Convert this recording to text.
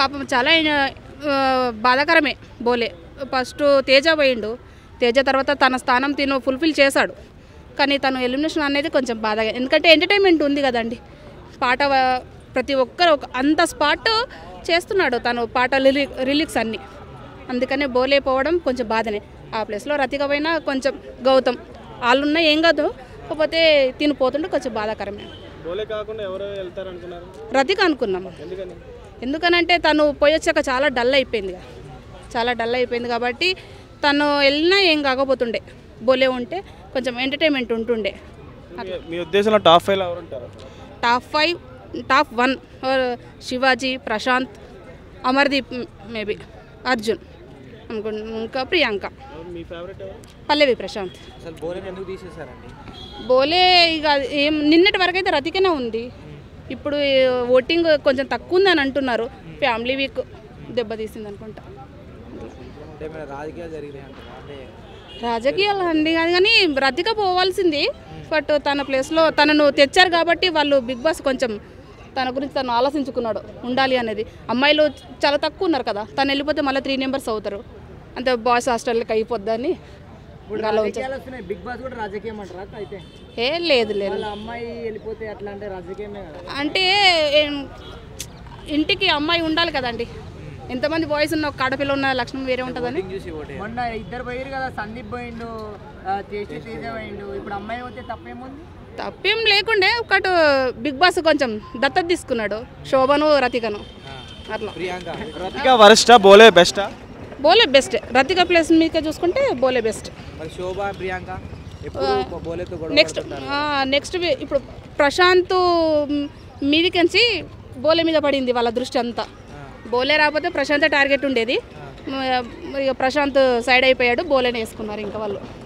పాపం చాలా ఆ, బాధాకరమే బోలే ఫస్ట్ తేజ పోయిండు తేజ తర్వాత తన స్థానం తిను ఫుల్ఫిల్ చేశాడు కానీ తను ఎలిమినేషన్ అనేది కొంచెం బాధగా ఎందుకంటే ఎంటర్టైన్మెంట్ ఉంది కదండి పాట వ- ప్రతి ఒక్కరు ఒక అంత స్పాట్ చేస్తున్నాడు తను పాట లిరి రిలీక్స్ అన్నీ అందుకనే బోలే పోవడం కొంచెం బాధనే ఆ ప్లేస్లో రతిక పోయినా కొంచెం గౌతమ్ వాళ్ళున్నా ఏం కాదు కాకపోతే తిని పోతుంటే కొంచెం బాధాకరమే బోలే కాకుండా ఎవరు వెళ్తారు అనుకున్నారు రతిక అనుకున్నాము ఎందుకని ఎందుకనంటే తను పోయొచ్చాక చాలా డల్ అయిపోయింది కదా. చాలా డల్ అయిపోయింది కాబట్టి తను వెళ్ళినా ఏం కాకపోతుండే బోలే ఉంటే కొంచెం ఎంటర్టైన్మెంట్ ఉంటుండే మీ- మీ ఉద్దేశంలో టాప్ ఫైవ్ ఎవరు ఉంటారు top five top one Shivaji Prashanth Amardeep maybe Arjun అనుకు ఇంకా ప్రియాంక ఎవరు మీ ఫేవరెట్ ఎవరు పల్లవి ప్రశాంత్ అసలు బోలేని ఎందుకు తీసేశారండి బోలే ఇక ఏం నిన్నటి వరకు అయితే రతికనే ఉంది ఇప్పుడు ఓటింగ్ కొంచెం తక్కువ ఉందని అంటున్నారు ఫ్యామిలీ వీక్ దెబ్బతీసింది అనుకుంటా అంటే ఏమైనా రాజకీయాలు జరిగినాయి అంటారా అంటే రాజకీయాలు అండి కాదు కానీ రతిక పోవాల్సింది బట్ తన ప్లేస్లో తనను తెచ్చారు కాబట్టి వాళ్ళు బిగ్ బాస్ కొంచెం తన గురించి తను ఆలోచించుకున్నాడు ఉండాలి అనేది అమ్మాయిలు చాలా తక్కువ ఉన్నారు కదా తను వెళ్ళిపోతే మళ్ళీ త్రీ నెంబర్స్ అవుతారు అంతే బాయ్స్ హాస్టల్కి అయిపోద్దని ఇంకా అలా ఉంచారు రాజకీయాలు వస్తున్నాయి బిగ్ బాస్ కూడా రాజకీయం అంటారా అక్క అయితే ఏ లేదు లేదు వాళ్ళ అమ్మాయి వెళ్ళిపోతే అట్లా అంటే రాజకీయమే కదా అంటే ఏం, ఇంటికి అమ్మాయి ఉండాలి కదండి ఎంతమంది బాయ్స్ ఉన్న ఒక ఆడపిల్ల ఉన్న లక్షణం వేరే ఉంటుందని చూసి ఓటే మొన్న ఇద్దరు పోయారు కదా సందీప్ పోయిండు ఆ, తేజ తేజ పోయిండు ఇప్పుడు అమ్మాయి పోతే తప్పేముంది తప్పేం లేకుండే ఒకటి బిగ్ బాస్ కొంచెం దత్తత తీసుకున్నాడు శోభను రతికను అట్లా ప్రియాంక రతిక వరస్టా బోలే బెస్టా బోలే బెస్ట్ రతిక ప్లేస్ మీకే చూసుకుంటే బోలే బెస్ట్ మరి శోభ ప్రియాంక ఎప్పుడు బోలేతో గొడవ నెక్స్ట్ నెక్స్ట్ ఇప్పుడు ప్రశాంత్ మీదికించి బోలే మీద పడింది వాళ్ళ దృష్టి అంతా బోలే రాకపోతే ప్రశాంత్ టార్గెట్ ఉండేది ఇక ప్రశాంత్ సైడ్ అయిపోయాడు బోలేని వేసుకున్నారు ఇంకా వాళ్ళు